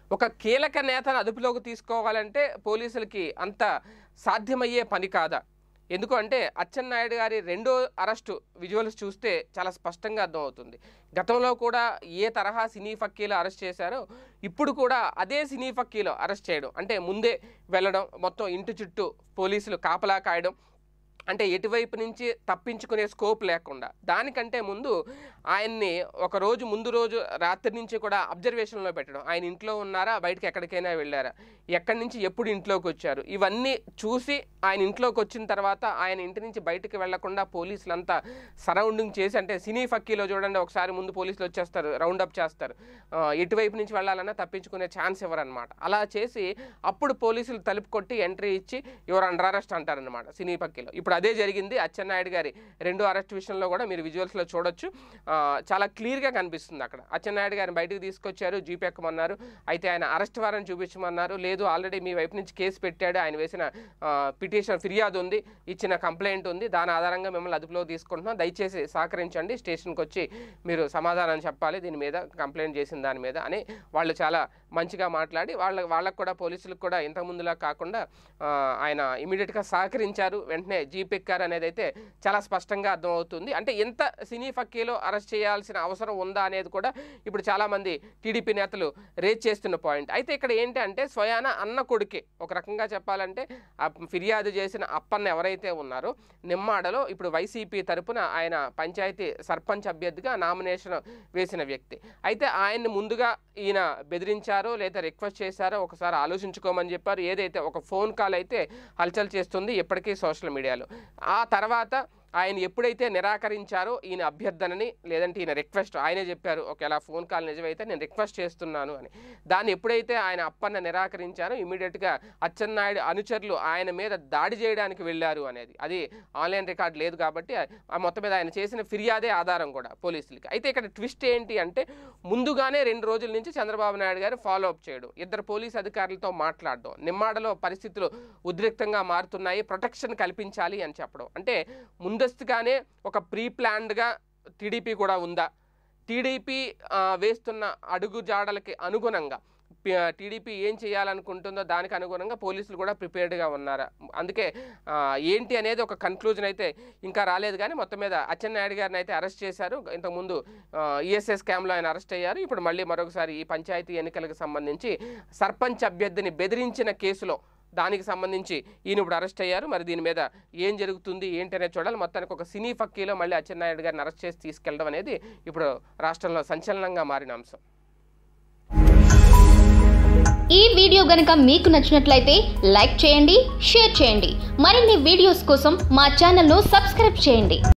ఒక కీలక నేతను అదుపులోకి తీసుకోవాలంటే పోలీసులకి అంత సాధ్యమయ్యే పని కాదా ఎందుకు అంటే అచ్చెన్నాయుడు గారి రెండో అరెస్టు విజువల్స్ చూస్తే చాలా స్పష్టంగా అర్థమవుతుంది గతంలో కూడా ఏ తరహా సినీ ఫక్కీలో అరెస్ట్ చేశారో ఇప్పుడు కూడా అదే సినీ ఫక్కీలో అరెస్ట్ చేయడం అంటే ముందే వెళ్ళడం మొత్తం ఇంటి చుట్టూ పోలీసులు కాపలా కాయడం అంటే ఎటువైపు నుంచి తప్పించుకునే స్కోప్ లేకుండా దానికంటే ముందు ఆయన్ని ఒక రోజు ముందు రోజు రాత్రి నుంచి కూడా అబ్జర్వేషన్లో పెట్టడం ఆయన ఇంట్లో ఉన్నారా బయటకు ఎక్కడికైనా వెళ్ళారా ఎక్కడి నుంచి ఎప్పుడు ఇంట్లోకి వచ్చారు ఇవన్నీ చూసి ఆయన ఇంట్లోకి వచ్చిన తర్వాత ఆయన ఇంటి నుంచి బయటకు వెళ్లకుండా పోలీసులంతా సరౌండింగ్ చేసి అంటే సినీ ఫక్కీలో చూడండి ఒకసారి ముందు పోలీసులు వచ్చేస్తారు రౌండ్ అప్ చేస్తారు ఆ, ఎటువైపు నుంచి వెళ్ళాలన్నా తప్పించుకునే ఛాన్స్ ఇవ్వరనమాట అలా చేసి అప్పుడు పోలీసులు తలుపు కొట్టి ఎంట్రీ ఇచ్చి ఎవరు అండర్ అరెస్ట్ అంటారనమాట సినీ పక్కీలో ఇప్పుడు అదే జరిగింది అచ్చెన్నాయుడు గారి రెండో అరెస్ట్ విషయంలో కూడా మీరు విజువల్స్లో చూడొచ్చు ఆ, చాలా క్లియర్గా కనిపిస్తుంది అక్కడ అచ్చెన్నాయుడు గారిని బయటకు తీసుకొచ్చారు జీప్ ఎక్కమన్నారు అయితే ఆయన అరెస్ట్ వారెంట్ చూపించమన్నారు లేదు ఆల్రెడీ మీ వైపు నుంచి కేసు పెట్టాడు ఆయన వేసిన పిటిషన్ ఫిర్యాదు ఉంది ఇచ్చిన కంప్లైంట్ ఉంది దాని ఆధారంగా మిమ్మల్ని అదుపులో తీసుకుంటున్నాం దయచేసి సహకరించండి స్టేషన్కి వచ్చి మీరు సమాధానం చెప్పాలి దీని మీద కంప్లైంట్ చేసిన దాని మీద అని వాళ్ళు చాలా మంచిగా మాట్లాడి వాళ్ళ వాళ్ళకు కూడా పోలీసులకు కూడా ఇంతకు ముందులా కాకుండా ఆ, ఆయన ఇమీడియట్గా సహకరించారు వెంటనే జీప్ ఎక్కారు అనేది అయితే చాలా స్పష్టంగా అర్థమవుతుంది అంటే ఎంత సినీ ఫక్కీలో అరెస్ట్ చేయాల్సిన అవసరం ఉందా అనేది కూడా ఇప్పుడు చాలామంది టీడీపీ నేతలు రేజ్ చేస్తున్న పాయింట్ అయితే ఇక్కడ ఏంటి అంటే స్వయాన అన్న కొడుకే ఒక రకంగా చెప్పాలంటే ఆ ఫిర్యాదు చేసిన అప్పన్న ఎవరైతే ఉన్నారో నిమ్మాడలో ఇప్పుడు వైసీపీ తరపున ఆయన పంచాయతీ సర్పంచ్ అభ్యర్థిగా నామినేషన్ వేసిన వ్యక్తి అయితే ఆయన్ని ముందుగా ఈయన బెదిరించారో లేదా రిక్వెస్ట్ చేశారో ఒకసారి ఆలోచించుకోమని చెప్పారు ఏదైతే ఒక ఫోన్ కాల్ అయితే హల్చల్ చేస్తుంది ఇప్పటికీ సోషల్ మీడియాలో ఆ తర్వాత ఆయన ఎప్పుడైతే నిరాకరించారో ఈయన అభ్యర్థనని లేదంటే ఈయన రిక్వెస్ట్ ఆయనే చెప్పారు ఒకవేళ ఫోన్ కాల్ నిజమైతే నేను రిక్వెస్ట్ చేస్తున్నాను అని దాన్ని ఎప్పుడైతే ఆయన అప్పన్న నిరాకరించారో ఇమీడియట్గా అచ్చెన్నాయుడు అనుచరులు ఆయన మీద దాడి చేయడానికి వెళ్ళారు అనేది అది ఆన్లైన్ రికార్డ్ లేదు కాబట్టి ఆ మొత్తం మీద ఆయన చేసిన ఫిర్యాదే ఆధారం కూడా పోలీసులకి అయితే ఇక్కడ ట్విస్ట్ ఏంటి అంటే ముందుగానే రెండు రోజుల నుంచి చంద్రబాబు నాయుడు గారు ఫాలో అప్ చేయడం ఇద్దరు పోలీస్ అధికారులతో మాట్లాడడం నిమ్మాడలో పరిస్థితులు ఉద్రిక్తంగా మారుతున్నాయి ప్రొటెక్షన్ కల్పించాలి అని చెప్పడం అంటే ముందస్తుగానే ఒక ప్రీ ప్లాన్డ్గా టీడీపీ కూడా ఉందా టీడీపీ ఆ, వేస్తున్న అడుగు జాడలకి అనుగుణంగా పి- టీడీపీ ఏం చేయాలనుకుంటుందో దానికి అనుగుణంగా పోలీసులు కూడా ప్రిపేర్డ్గా ఉన్నారా అందుకే ఆ, ఏంటి అనేది ఒక కన్క్లూజన్ అయితే ఇంకా రాలేదు కానీ మొత్తం మీద అచ్చెన్నాయుడు గారిని అయితే అరెస్ట్ చేశారు ఇంతకుముందు ఈఎస్ఎస్ స్కామ్లో ఆయన అరెస్ట్ అయ్యారు ఇప్పుడు మళ్ళీ మరొకసారి ఈ పంచాయతీ ఎన్నికలకు సంబంధించి సర్పంచ్ అభ్యర్థిని బెదిరించిన కేసులో దానికి సంబంధించి ఈయన ఇప్పుడు అరెస్ట్ అయ్యారు మరి దీని మీద ఏం జరుగుతుంది ఏంటి అనేది చూడాలి మొత్తానికి ఒక సినీ ఫక్కీలో మళ్ళీ అచ్చెన్నాయుడు గారిని అరెస్ట్ చేసి తీసుకెళ్ళడం అనేది ఇప్పుడు రాష్ట్రంలో సంచలనంగా మారిన అంశం ఈ వీడియో గనుక మీకు నచ్చినట్లయితే లైక్ చేయండి షేర్ చేయండి మరిన్ని వీడియోస్ కోసం మా ఛానల్ను సబ్స్క్రైబ్ చేయండి